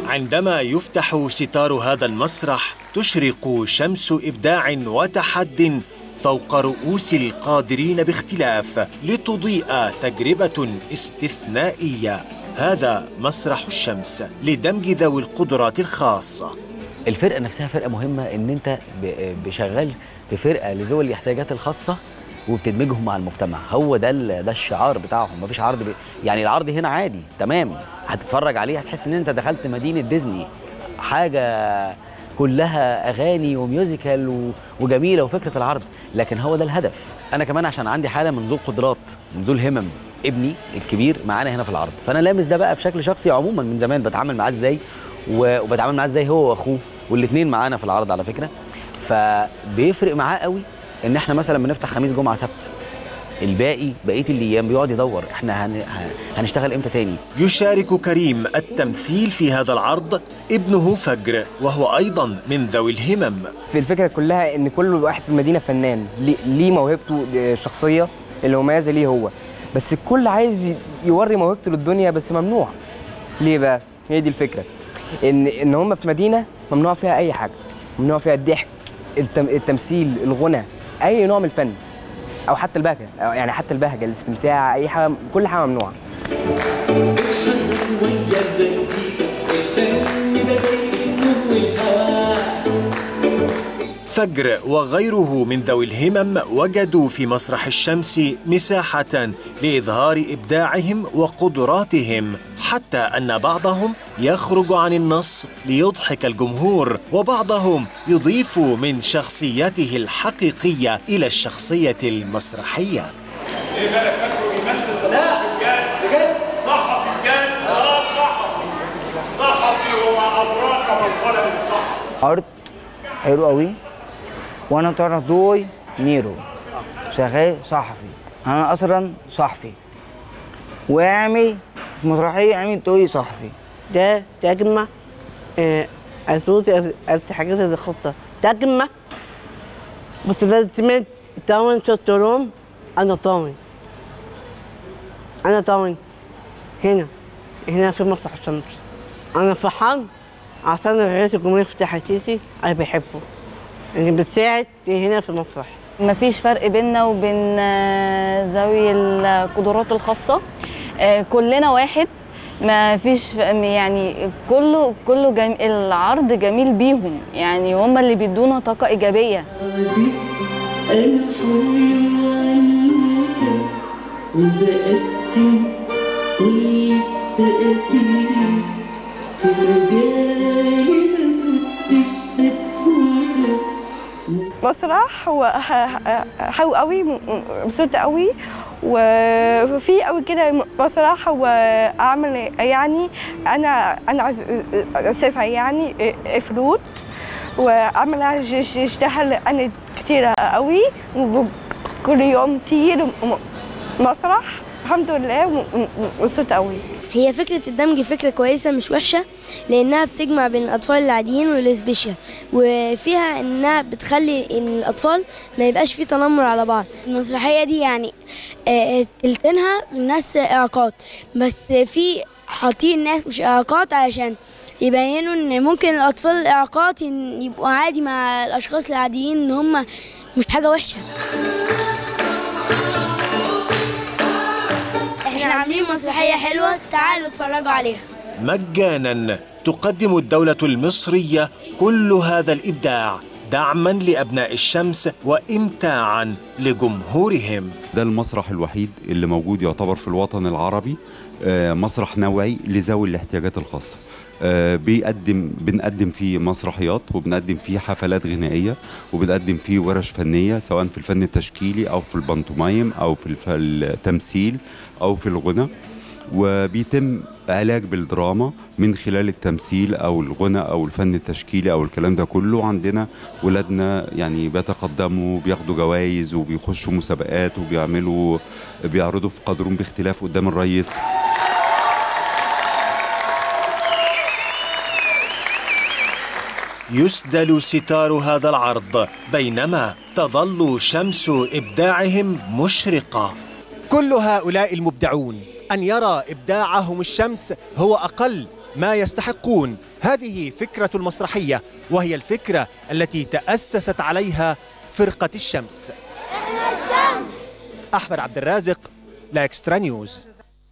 عندما يفتح ستار هذا المسرح تشرق شمس إبداع وتحد فوق رؤوس القادرين باختلاف لتضيء تجربة استثنائية هذا مسرح الشمس لدمج ذوي القدرات الخاصة الفرقه نفسها فرقه مهمه ان انت ب- بشغال في فرقه لذوي الاحتياجات الخاصه وبتدمجهم مع المجتمع هو ده ال- ده الشعار بتاعهم مفيش عرض بي... يعني العرض هنا عادي تمام هتتفرج عليه هتحس ان انت دخلت مدينه ديزني حاجه كلها اغاني وميوزيكال و... وجميله وفكره العرض لكن هو ده الهدف انا كمان عشان عندي حاله من ذو القدرات من ذو الهمم ابني الكبير معانا هنا في العرض فانا لامس ده بقى بشكل شخصي عموما من زمان بتعامل معاه ازاي و- وبتعامل معاه ازاي هو واخوه والاثنين معانا في العرض على فكره فبيفرق معاه قوي ان احنا مثلا بنفتح خميس جمعه سبت الباقي بقيه الايام بيقعد يدور احنا هن... ه- هنشتغل امتى تاني يشارك كريم التمثيل في هذا العرض ابنه فجر وهو أيضا من ذوي الهمم في الفكره كلها ان كل واحد في المدينه فنان ليه- ليه موهبته الشخصيه اللي مميزه ليه هو بس الكل عايز ي- يوري موهبته للدنيا بس ممنوع ليه بقى هي دي الفكره ان ان هم في مدينه ممنوع فيها اي حاجه ممنوع فيها الضحك التم التمثيل الغنى اي نوع من الفن او حتى البهجه أو يعني حتى البهجه الاستمتاع اي حاجه كل حاجه ممنوعه فجر وغيره من ذوي الهمم وجدوا في مسرح الشمس مساحة لإظهار إبداعهم وقدراتهم حتى أن بعضهم يخرج عن النص ليضحك الجمهور وبعضهم يضيف من شخصيته الحقيقية إلى الشخصية المسرحية ايه بالك فاكره بيمثل ده صحفي بجد بجد صحفي بجد اه صحفي صحفي وما ادراك ما القلم الصحفي عرض حلو قوي وانا ترى دوي ميرو شغال صحفي انا اصلا صحفي واعمل مسرحيه عامل توي صحفي ده تجمع آه، الصوت الحاجات اللي خاصة تجمع بس لازم تاون شطرون أنا طاون أنا طاون هنا هنا في مسرح الشمس أنا فرحان عشان رئيس الجمهورية فتح السيسي أنا بحبه اللي بتساعد هنا في المسرح مفيش فرق بيننا وبين آه، ذوي القدرات الخاصة آه، كلنا واحد ما فيش يعني كله كله جم... العرض جميل بيهم يعني هم اللي بيدونا طاقة إيجابية أنا حر وعنك وبقسم كل التقاسيم في مجالي ما فتش هتفوتك مسرح هو ح- حلو قوي م- م- مبسوطة قوي وفي قوي كده مسرح هو اعمل يعني انا انا عايز اسافر يعني فلوت واعمل اشتغل انا كتير قوي كل يوم كتير م- مسرح الحمد لله م- م- مبسوطة قوي هي فكرة الدمج فكرة كويسة مش وحشة لأنها بتجمع بين الأطفال العاديين والسبيشال وفيها إنها بتخلي الأطفال ما يبقاش فيه تنمر على بعض المسرحية دي يعني آه، تلتينها ناس إعاقات بس في حاطين ناس مش إعاقات علشان يبينوا إن ممكن الأطفال الإعاقات ين- يبقوا عادي مع الأشخاص العاديين إن هم مش حاجة وحشة احنا عاملين مسرحية حلوة تعالوا اتفرجوا عليها مجانا تقدم الدولة المصرية كل هذا الإبداع دعما لأبناء الشمس وإمتاعا لجمهورهم ده المسرح الوحيد اللي موجود يعتبر في الوطن العربي آه، مسرح نوعي لذوي الاحتياجات الخاصة آه، بيقدم بنقدم فيه مسرحيات وبنقدم فيه حفلات غنائية وبنقدم فيه ورش فنية سواء في الفن التشكيلي أو في البنطومايم أو في الف- التمثيل أو في الغنى وبيتم علاج بالدراما من خلال التمثيل او الغنى او الفن التشكيلي او الكلام ده كله عندنا ولادنا يعني بيتقدموا بياخدوا جوائز وبيخشوا مسابقات وبيعملوا بيعرضوا في قدرهم باختلاف قدام الرئيس يسدل ستار هذا العرض بينما تظل شمس إبداعهم مشرقة كل هؤلاء المبدعون أن يرى إبداعهم الشمس هو أقل ما يستحقون هذه فكرة المسرحية وهي الفكرة التي تأسست عليها فرقة الشمس احنا الشمس أحمد عبد الرازق لاكسترا نيوز